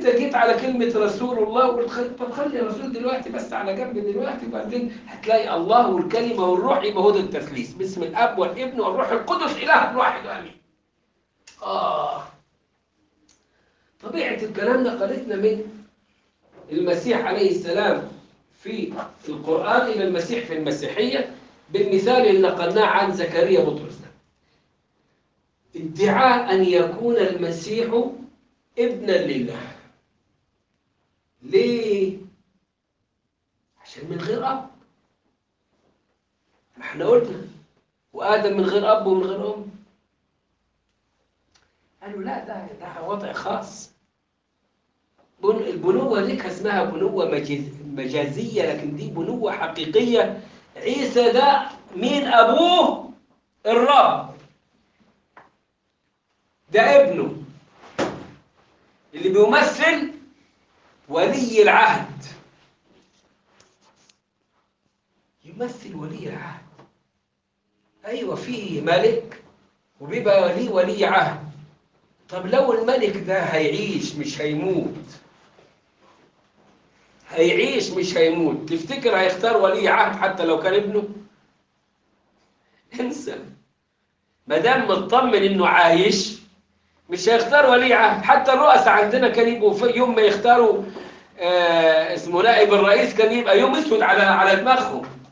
انت جيت على كلمة رسول الله وقلت خل- طب خلي الرسول دلوقتي بس على جنب دلوقتي وبعدين هتلاقي الله والكلمة والروح يبقى هو ده التثليث باسم الاب والابن والروح القدس اله واحد امين اه طبيعة الكلام نقلتنا من المسيح عليه السلام في القرآن إلى المسيح في المسيحية بالمثال اللي نقلناه عن زكريا بطرس ده ادعاء أن يكون المسيح ابنا لله ليه؟ عشان من غير أب ما احنا قلنا وآدم من غير أب ومن غير أم قالوا لا ده ده وضع خاص بن- البنوة دي كان اسمها بنوة مجاز- مجازية لكن دي بنوة حقيقية عيسى ده مين أبوه؟ الرب ده ابنه اللي بيمثل ولي العهد يمثل ولي العهد أيوة في ملك وبيبقى ليه ولي عهد طب لو الملك ده هيعيش مش هيموت هيعيش مش هيموت تفتكر هيختار ولي عهد حتى لو كان ابنه انسى ما دام مطمن انه عايش مش هيختار ولي عهد حتى الرؤساء عندنا كان يبقوا في يوم ما يختاروا آه اسمه نائب الرئيس كان يبقى يوم اسود على على دماغهم